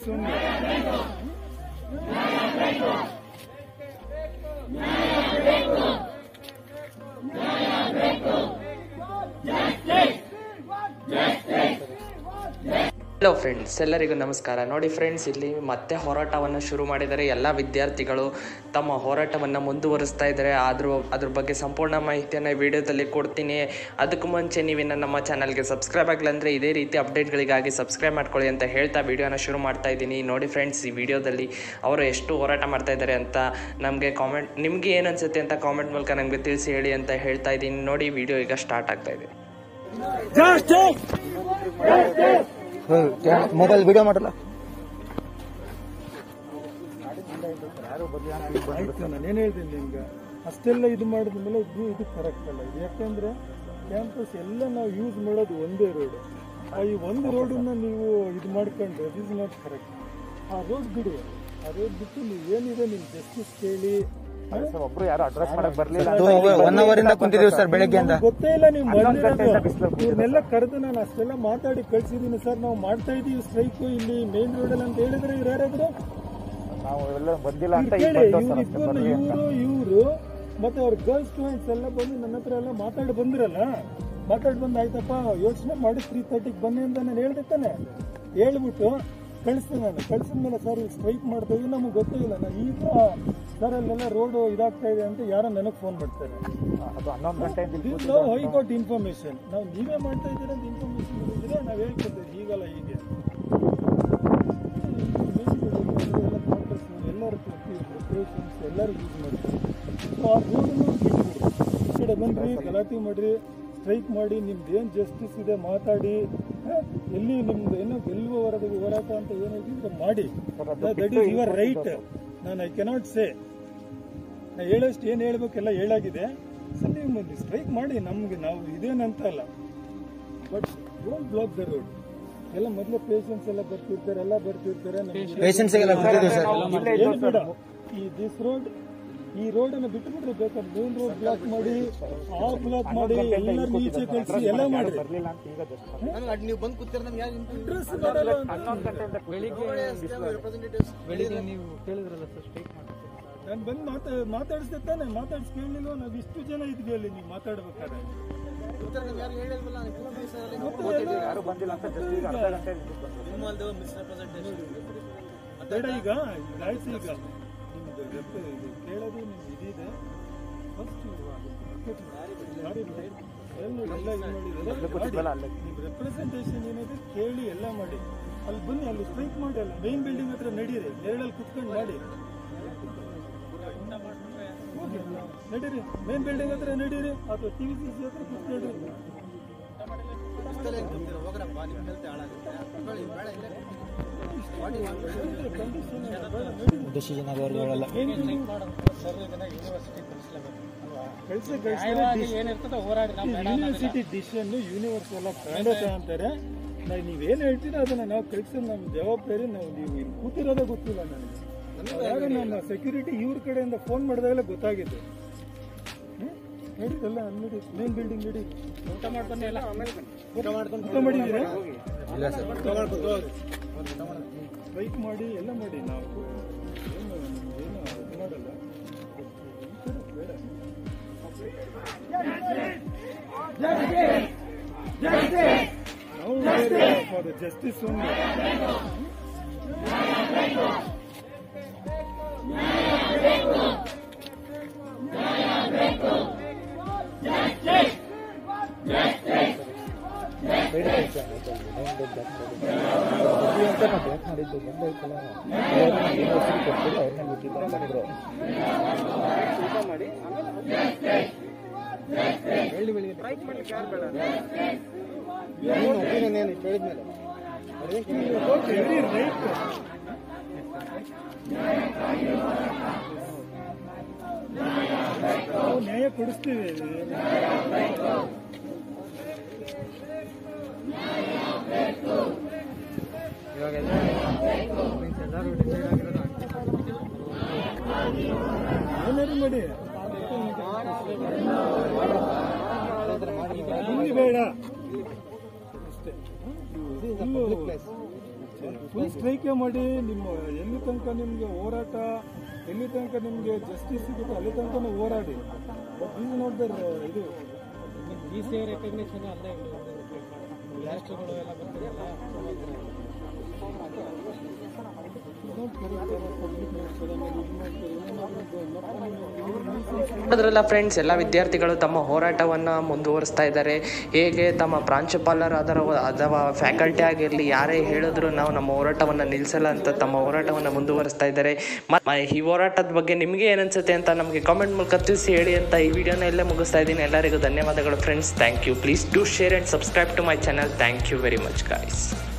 Hello friends ಎಲ್ಲರಿಗೂ ನಮಸ್ಕಾರ ನೋಡಿ ಫ್ರೆಂಡ್ಸ್ ಇಲ್ಲಿ ಮತ್ತೆ ಹೋರಾಟವನ್ನು ಶುರು ಮಾಡಿದರೆ ಎಲ್ಲ ವಿದ್ಯಾರ್ಥಿಗಳು ತಮ್ಮ ಹೋರಾಟವನ್ನು ಮುಂದುವರಿಸ್ತಾ ಇದ್ದಾರೆ ಆದರೂ ಅದ್ರ ಬಗ್ಗೆ ಸಂಪೂರ್ಣ ಮಾಹಿತಿಯನ್ನು ಈ ವಿಡಿಯೋದಲ್ಲಿ ಕೊಡ್ತೀನಿ ಅದಕ್ಕೂ ಮುಂಚೆ ನೀವಿನ್ನು ನಮ್ಮ ಚಾನಲ್ಗೆ ಸಬ್ಸ್ಕ್ರೈಬ್ ಆಗಿಲ್ಲ ಅಂದರೆ ಇದೇ ರೀತಿ ಅಪ್ಡೇಟ್ಗಳಿಗಾಗಿ ಸಬ್ಸ್ಕ್ರೈಬ್ ಮಾಡ್ಕೊಳ್ಳಿ ಅಂತ ಹೇಳ್ತಾ ವಿಡಿಯೋನ ಶುರು ಮಾಡ್ತಾ ಇದ್ದೀನಿ ನೋಡಿ ಫ್ರೆಂಡ್ಸ್ ಈ ವಿಡಿಯೋದಲ್ಲಿ ಅವರು ಎಷ್ಟು ಹೋರಾಟ ಮಾಡ್ತಾ ಇದ್ದಾರೆ ಅಂತ ನಮಗೆ ಕಾಮೆಂಟ್ ನಿಮಗೆ ಏನು ಅನ್ಸುತ್ತೆ ಅಂತ ಕಾಮೆಂಟ್ ಮೂಲಕ ನಮಗೆ ತಿಳಿಸಿ ಹೇಳಿ ಅಂತ ಹೇಳ್ತಾ ಇದ್ದೀನಿ ನೋಡಿ ವಿಡಿಯೋ ಈಗ ಸ್ಟಾರ್ಟ್ ಆಗ್ತಾ ಇದೆ ಮೊಬೈಲ್ ವಿಡಿಯೋ ಮಾಡಲ್ಲ ಆಯ್ತು ನಾನು ಏನ್ ಹೇಳ್ತೀನಿ ನಿಮ್ಗೆ ಅಷ್ಟೆಲ್ಲ ಇದು ಮಾಡಿದ ಮೇಲೆ ಇದು ಇದು ಕರೆಕ್ಟ್ ಅಲ್ಲ ಇದು ಯಾಕಂದ್ರೆ ಕ್ಯಾಂಪಸ್ ಎಲ್ಲ ನಾವು ಯೂಸ್ ಮಾಡೋದು ಒಂದೇ ರೋಡ್ ಆ ಈ ಒಂದು ರೋಡನ್ನ ನೀವು ಇದು ಮಾಡ್ಕೊಂಡ್ರೆ ಇಟ್ ಇಸ್ ನಾಟ್ ಕರೆಕ್ಟ್ ಆ ರೋಡ್ ಬಿಡಿ ಆ ರೋಡ್ ಬಿಟ್ಟು ನೀವು ಏನಿದೆ ನಿಮ್ ಜಸ್ಟಿಸ್ ಕೇಳಿ ಒಬ್ರು ಯಾರು ಅಡ್ರೆಸ್ ಮಾಡಕ್ ಬರ್ಲಿಲ್ಲ ಒನ್ ಅವರ್ ಇಂದ ಕುಂತಿದೀವಿ ಸರ್ ಬೆಳಗ್ಗೆಯಿಂದ ಗೊತ್ತೇ ಇಲ್ಲ ನೀವು ಇವ್ರನ್ನೆಲ್ಲ ಕರೆದು ನಾನು ಅಷ್ಟೆಲ್ಲ ಮಾತಾಡಿ ಕಳ್ಸಿದೀನಿ ಸರ್ ನಾವು ಮಾಡ್ತಾ ಇದೀವಿ ಸ್ಟ್ರೈಕ್ ಇಲ್ಲಿ ಮೇನ್ ರೋಡ್ ಅಲ್ಲಿ ಅಂತ ಹೇಳಿದ್ರೆ ಇವ್ರು ಯಾರಾದ್ರು ನಾವು ಎಲ್ಲ ಬಂದಿಲ್ಲ ಅಂತ ಈಗ ಕೇಳಿ ಬಂದೋ ಇವ್ರು ಸರ್ ಅಷ್ಟೇ ಇಬ್ಬರನ್ನ ಬರ್ಲಿ ಅಂತ. ಇವರು ಇವರು ಮತ್ತೆ ಅವ್ರ ಗರ್ಲ್ಸ್ ಸ್ಟೂಡೆಂಟ್ಸ್ ಎಲ್ಲ ಬಂದು ನನ್ನ ಹತ್ರ ಎಲ್ಲ ಮಾತಾಡಿ ಬಂದಿರಲ್ಲ ಮಾತಾಡಿ ಬಂದು ಆಯ್ತಪ್ಪ ಯೋಚನೆ ಮಾಡಿ ತ್ರೀ ತರ್ಟಿಗೆ ಬನ್ನಿ ಅಂತ ನಾನು ಹೇಳ್ದೆ ತಾನೆ ಹೇಳ್ಬಿಟ್ಟು ಕಳಿಸ್ತೀನಿ ನಾನು ಕಳ್ಸಿದ್ಮೇಲೆ ಸರ್ ಈಗ ಸ್ಟ್ರೈಕ್ ಮಾಡ್ತಾ ಇದ್ದೀವಿ ನಮಗೆ ಗೊತ್ತೇ ಇಲ್ಲ ನಾನು ಈಗ ಸರ್ ಅಲ್ಲೆಲ್ಲ ರೋಡ್ ಇದಾಗ್ತಾ ಇದೆ ಅಂತ ಯಾರೋ ನನಗೆ ಫೋನ್ ಮಾಡ್ತಾರೆ ಅದು ಹನ್ನೊಂದು ಗಂಟೆಯಿಂದ ಇಲ್ಲಿ This now I got information. ನಾವು ನೀವೇ ಮಾಡ್ತಾ ಇದ್ದೀರಾ ಅಂತ ಇನ್ಫಾರ್ಮೇಶನ್ ಇದ್ರೆ ನಾವು ಹೇಳ್ಕೊಡ್ತೀವಿ ಈಗಲ್ಲ ಹೀಗೆ ಎಲ್ಲರೂ ಪೇಷನ್ಸ್ ಎಲ್ಲರೂ ಯೂಸ್ ಮಾಡ್ತಾರೆ ಸೊ ಆ ರೋಡನ್ನು ಬಿಟ್ಬಿಡಿ ಈ ಕಡೆ ಬನ್ರಿ ಗಲಾಟೆ ಮಾಡ್ರಿ ಸ್ಟ್ರೈಕ್ ಮಾಡಿ ನಿಮ್ದು ಏನು ಜಸ್ಟಿಸ್ ಇದೆ ಮಾತಾಡಿ ಹ? ಎಲ್ಲಿ ನಿಮ್ದು ಏನೋ ಗೆಲ್ಲುವವರೆಗೂ ಹೋರಾಟ ಅಂತ ಏನಿದೆ ಮಾಡಿ ದಟ್ ಈಸ್ ಯುವರ್ ರೈಟ್ ನಾನು ಐ ಕೆನಾಟ್ ಸೇ ನಾ ಹೇಳೋಷ್ಟು ಏನು ಹೇಳ್ಬೇಕೆಲ್ಲ ಹೇಳಾಗಿದೆ ಸೊ ನೀವು ಮುಂದೆ ಸ್ಟ್ರೈಕ್ ಮಾಡಿ ನಮ್ಗೆ ನಾವು ಇದೇನಂತ ಅಲ್ಲ but don't block the road ಎಲ್ಲ ಮೊದಲೇ ಪೇಷನ್ಸ್ ಎಲ್ಲ ಬರ್ತಿರ್ತಾರೆ ಎಲ್ಲ ಬರ್ತಿರ್ತಾರೆ ನಮ್ಗೆ ಪೇಷನ್ಸ್ ಎಲ್ಲ ಕುಂತಿದೀವಿ ಸರ್ ಏನು ಬೇಡ ಈ ದಿಸ್ ರೋಡ್ ಈ ರೋಡ್ ಅನ್ನು ಬಿಟ್ಟುಬಿಟ್ರೆ ಬೇಕಾದ್ರೆ ಮೇನ್ ರೋಡ್ ಬ್ಲಾಕ್ ಮಾಡಿ ಆ ಬ್ಲಾಕ್ ಮಾಡಿ ಎಲ್ಲರೂ ಈಚೆ ಕಳಿಸಿ ಎಲ್ಲ ಮಾಡಿ ಬರ್ಲಿಲ್ಲ ಅಂತ ಈಗ just ನೀವು ಬಂದು ಕೂತಿರ ನಮ್ಗೆ ಅಡ್ರೆಸ್ ಬರಲ್ಲ ಅಂತ. ಹನ್ನೊಂದು ಗಂಟೆಯಿಂದ ನಾನು ಬಂದು ಮಾತಾ ಮಾತಾಡಿಸ್ದೆ ತಾನೆ ಮಾತಾಡಿಸ್ ಕೇಳಲಿಲ್ಲ ನಾವು ಇಷ್ಟು ಜನ ಇದ್ವಿ ಅಲ್ಲಿ ನೀವು ಮಾತಾಡ್ಬೇಕಾದ್ರೆ ಯಾರು ಬಂದಿಲ್ಲ ಅಂತ just ಈಗ ಅರ್ಧ ಗಂಟೆ ನಿಂತು ಬಂದ್ರು. ಬೇಡ ಈಗ ಈಗ ಆಯ್ತು ಈಗ ನಿಮ್ದು ರೆಪ್ ಇದು ಕೇಳೋದು ನಿಮ್ದು ಇದಿದೆ ಫಸ್ಟ್ ಎಲ್ಲ ಇದು ಮಾಡಿದ್ದಾರೆ ಅಲ್ಲೇ. ನಿಮ್ಮ ರೆಪ್ರೆಸೆಂಟೇಷನ್ ಏನಿದೆ ಕೇಳಿ ಎಲ್ಲ ಮಾಡಿ ಅಲ್ಲಿ ಬನ್ನಿ ಅಲ್ಲಿ ಸ್ಟ್ರೈಕ್ ಮಾಡಿ ಅಲ್ಲಿ ಮೈನ್ ಬಿಲ್ಡಿಂಗ್ ಹತ್ರ ನಡೀರಿ ನೆರಳಲ್ಲಿ ಕುತ್ಕೊಂಡು ಮಾಡಿ ಹೋಗಿ, ನಡೀರಿ ಮೈನ್ ಬಿಲ್ಡಿಂಗ್ ಹತ್ರ ನಡೀರಿ ಅಥವಾ ಟಿ ವಿ ಸಿ ಸಿ ಹತ್ರ ಕುತ್ಕೊಳ್ರಿ ಕಂಡೀಷನ್ ಡಿಸಿಷನ್ ಆಗೋರು ಹೇಳಲ್ಲ ಯೂನಿವರ್ಸಿಟಿ ಡಿಸಿಷನ್ ಯೂನಿವರ್ಸ್ ಎಲ್ಲ ಕನ್ನಡ ಅಂತಾರೆ ನಾವು ನೀವೇನು ಹೇಳ್ತೀರೋ ಅದನ್ನ ನಾವು ಕಳಿಸೋದು ನಮ್ಮ ಜವಾಬ್ದಾರಿ ನಾವು ನೀವು ಇಲ್ಲಿ ಕೂತಿರೋದೇ ಗೊತ್ತಿಲ್ಲ ನನಗೆ ಯಾರು ನನ್ನ ಸೆಕ್ಯೂರಿಟಿ ಇವ್ರ ಕಡೆಯಿಂದ ಫೋನ್ ಮಾಡಿದಾಗೆಲ್ಲ ಗೊತ್ತಾಗಿದೆ ಹ್ಮ್? ನಡೀರಲ್ಲ ಅಲ್ಲಿ ನಡಿ ಮೇನ್ ಬಿಲ್ಡಿಂಗ್ ನಡಿ ಊಟ ಮಾಡ್ಕೊಂಡು ಎಲ್ಲ ಊಟ ಮಾಡಿದ್ದೀರಾ ಇಲ್ಲ ಸರ್ ಬೈಕ್ ಮಾಡಿ ಎಲ್ಲ ಮಾಡಿ ನಾವು ಏನು ಏನು ಇದು ಮಾಡಲ್ಲ ಬೇಡ ನಾವು ಫಾರ್ ಜಸ್ಟಿಸ್ ಓನ್ಲಿ ಬರ್ಲಿ ಅಂತ ನಾವು ಬ್ಲಾಕ್ ಮಾಡಿದ್ದು ಬಂದಾಯ್ತಲ್ಲ ಅವ್ರನ್ನ ಯೂನಿವರ್ಸಿಟಿ ಕೊಟ್ಬಿಟ್ಟು ಅವ್ರನ್ನ ಬಿಟ್ಟಿದ್ದ ಬಂದ್ರು ವೆರಿ ರೈಟ್ ನಾವು ನ್ಯಾಯ ಕೊಡಿಸ್ತೀವಿ ಏನಾದ್ರು ಮಾಡಿ ಇಲ್ಲಿ ಬೇಡ ಅಷ್ಟೇ ಫುಲ್ ಸ್ಟ್ರೈಕೇ ಮಾಡಿ ನಿಮ್ಮ ಎಲ್ಲಿ ತನಕ ನಿಮಗೆ ಹೋರಾಟ ಎಲ್ಲಿ ತನಕ ನಿಮಗೆ ಜಸ್ಟಿಸ್ ಸಿಗುತ್ತೆ ಅಲ್ಲಿ ತನಕ ಹೋರಾಡಿ ಬಟ್ ಈಸ್ ನಾಟ್ ದರ್ ಇದು ಬಿ ಸಿ ರೆಕಗ್ನೇಷನ್ ಅಲ್ಲೇ ರಾಷ್ಟ್ರಗಳು ಎಲ್ಲ ಬರ್ತಿರಲ್ಲ ನೋಡಿದ್ರಲ್ಲ ಫ್ರೆಂಡ್ಸ್ ಎಲ್ಲ ವಿದ್ಯಾರ್ಥಿಗಳು ತಮ್ಮ ಹೋರಾಟವನ್ನು ಮುಂದುವರಿಸ್ತಾ ಇದ್ದಾರೆ ಹೇಗೆ ತಮ್ಮ ಪ್ರಾಂಶುಪಾಲರಾದರ ಅಥವಾ ಫ್ಯಾಕಲ್ಟಿ ಆಗಿರಲಿ ಯಾರೇ ಹೇಳಿದ್ರು ನಾವು ನಮ್ಮ ಹೋರಾಟವನ್ನು ನಿಲ್ಲಿಸಲ್ಲ ಅಂತ ತಮ್ಮ ಹೋರಾಟವನ್ನು ಮುಂದುವರಿಸ್ತಾ ಇದ್ದಾರೆ ಮತ್ತು ಈ ಹೋರಾಟದ ಬಗ್ಗೆ ನಿಮಗೆ ಏನನ್ಸುತ್ತೆ ಅಂತ ನಮಗೆ ಕಾಮೆಂಟ್ ಮೂಲಕ ತಿಳಿಸಿ ಹೇಳಿ ಅಂತ ಈ ವಿಡಿಯೋನ ಇಲ್ಲೇ ಮುಗಿಸ್ತಾ ಇದ್ದೀನಿ ಎಲ್ಲರಿಗೂ ಧನ್ಯವಾದಗಳು friends thank you please do share and subscribe to my channel thank you very much guys